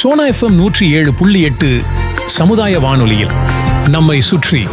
Sona FM நூற்றி ஏழு புள்ளி எட்டு சமுதாய வானொலியில் நம்மை சுற்றி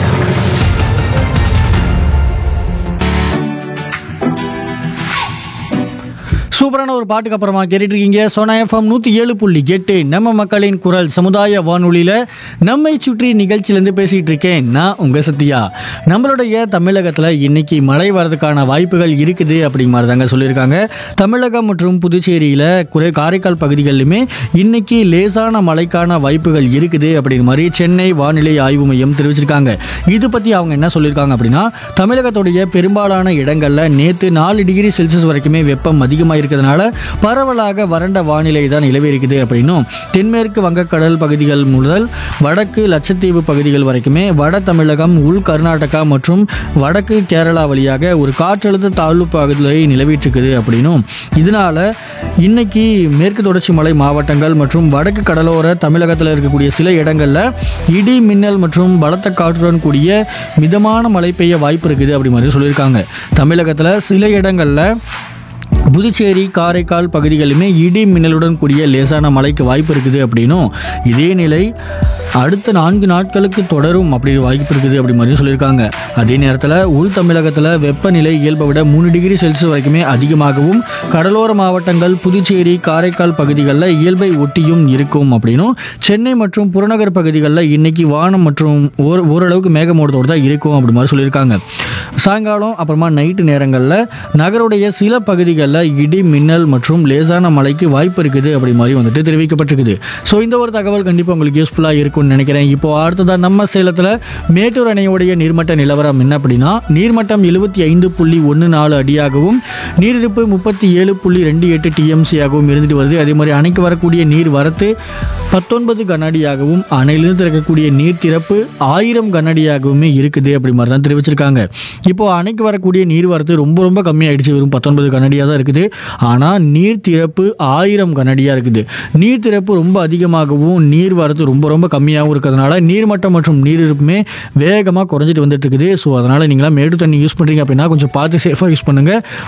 சூப்பரான ஒரு பாட்டுக்கு அப்புறமா கேட்டுட்டு இருக்கீங்க சோனா எஃப்எம் நூற்றி ஏழு புள்ளி எட்டு நம்ம மக்களின் குரல் சமுதாய வானொலியில் நம்மை சுற்றி நிகழ்ச்சியிலேருந்து பேசிகிட்டு இருக்கேன் நான் உங்கள் சத்யா நம்மளுடைய தமிழகத்தில் இன்னைக்கு மழை வரதுக்கான வாய்ப்புகள் இருக்குது அப்படிங்கிற மாதிரி தாங்க சொல்லியிருக்காங்க தமிழகம் மற்றும் புதுச்சேரியில் குறை காரைக்கால் பகுதிகளிலுமே இன்னைக்கு லேசான மழைக்கான வாய்ப்புகள் இருக்குது அப்படிங்கிற மாதிரி சென்னை வானிலை ஆய்வு மையம் தெரிவிச்சிருக்காங்க இது பற்றி அவங்க என்ன சொல்லியிருக்காங்க அப்படின்னா தமிழகத்துடைய பெரும்பாலான இடங்களில் நேற்று நாலு டிகிரி செல்சியஸ் வரைக்குமே வெப்பம் அதிகமாக இருக்கிறதுனால பரவலாக வறண்ட வானிலை தான் நிலவி இருக்குது அப்படின்னும் தென்மேற்கு வங்கக்கடல் பகுதிகள் முதல் வடக்கு லட்சத்தீவு பகுதிகள் வரைக்குமே வட தமிழகம் உள் கர்நாடகா மற்றும் வடக்கு கேரளா வழியாக ஒரு காற்றழுத்த தாழ்வு பகுதியை நிலவிட்டு இருக்குது அப்படின்னும் இதனால இன்னைக்கு மேற்கு தொடர்ச்சி மலை மாவட்டங்கள் மற்றும் வடக்கு கடலோர தமிழகத்தில் இருக்கக்கூடிய சில இடங்களில் இடி மின்னல் மற்றும் பலத்த காற்றுடன் கூடிய மிதமான மழை பெய்ய வாய்ப்பு இருக்குது அப்படி மாதிரி சொல்லியிருக்காங்க தமிழகத்தில் சில இடங்களில் புதுச்சேரி காரைக்கால் பகுதிகளிலுமே இடி மின்னலுடன் கூடிய லேசான மழைக்கு வாய்ப்பு இருக்குது அப்படின்னும் இதே நிலை அடுத்த நான்கு நாட்களுக்கு தொடரும் அப்படி வாய்ப்பு இருக்குது அப்படி மாதிரி சொல்லியிருக்காங்க அதே நேரத்தில் உள் தமிழகத்தில் வெப்பநிலை இயல்பை விட மூணு டிகிரி செல்சியஸ் வரைக்குமே அதிகமாகவும் கடலோர மாவட்டங்கள் புதுச்சேரி காரைக்கால் பகுதிகளில் இயல்பை ஒட்டியும் இருக்கும் அப்படின்னும் சென்னை மற்றும் புறநகர் பகுதிகளில் இன்னைக்கு வானம் மற்றும் ஓர் ஓரளவுக்கு மேகமூட்டத்தோடு தான் இருக்கும் அப்படி மாதிரி சொல்லியிருக்காங்க சாயங்காலம் அப்புறமா நைட்டு நேரங்களில் நகருடைய சில பகுதிகளில் இடி மின்னல் மற்றும் லேசான மழைக்கு வாய்ப்பு இருக்குது அப்படி மாதிரி வந்துட்டு தெரிவிக்கப்பட்டிருக்குது ஸோ இந்த ஒரு தகவல் கண்டிப்பாக உங்களுக்கு யூஸ்ஃபுல்லாக இருக்கும்னு நினைக்கிறேன் இப்போ அடுத்ததாக நம்ம சேலத்தில் மேட்டூர் அணையுடைய நீர்மட்ட நிலவரம் என்ன அப்படின்னா நீர்மட்டம் எழுபத்தி ஐந்து புள்ளி ஒன்று நாலு அடியாகவும் நீரிருப்பு முப்பத்தி ஏழு புள்ளி ரெண்டு எட்டு டிஎம்சியாகவும் இருந்துட்டு வருது அதே மாதிரி அணைக்கு வரக்கூடிய நீர் வரத்து பத்தொன்பது கனஅடியாகவும் அணையிலிருந்து திறக்கக்கூடிய நீர் திறப்பு ஆயிரம் கனஅடியாகவுமே இருக்குது அப்படி மாதிரி தான் தெரிவிச்சிருக்காங்க இப்போ அணைக்கு வரக்கூடிய நீர் வரத்து ரொம்ப ரொம்ப கம்மியாயிடுச்சு வெறும் பத்தொன்பது கனடியாக தான் இருக்குது ஆனால் நீர் திறப்பு ஆயிரம் கனடியாக இருக்குது நீர் திறப்பு ரொம்ப அதிகமாகவும் நீர் வரத்து ரொம்ப ரொம்ப கம்மியாகவும் இருக்கிறதுனால நீர்மட்டம் மற்றும் நீர் இருப்புமே வேகமாக குறைஞ்சிட்டு வந்துட்டு இருக்குது ஸோ அதனால் நீங்களாம் மேடு தண்ணி யூஸ் பண்ணுறீங்க அப்படின்னா கொஞ்சம் பார்த்து சேஃபாக யூஸ் பண்ணுங்கள்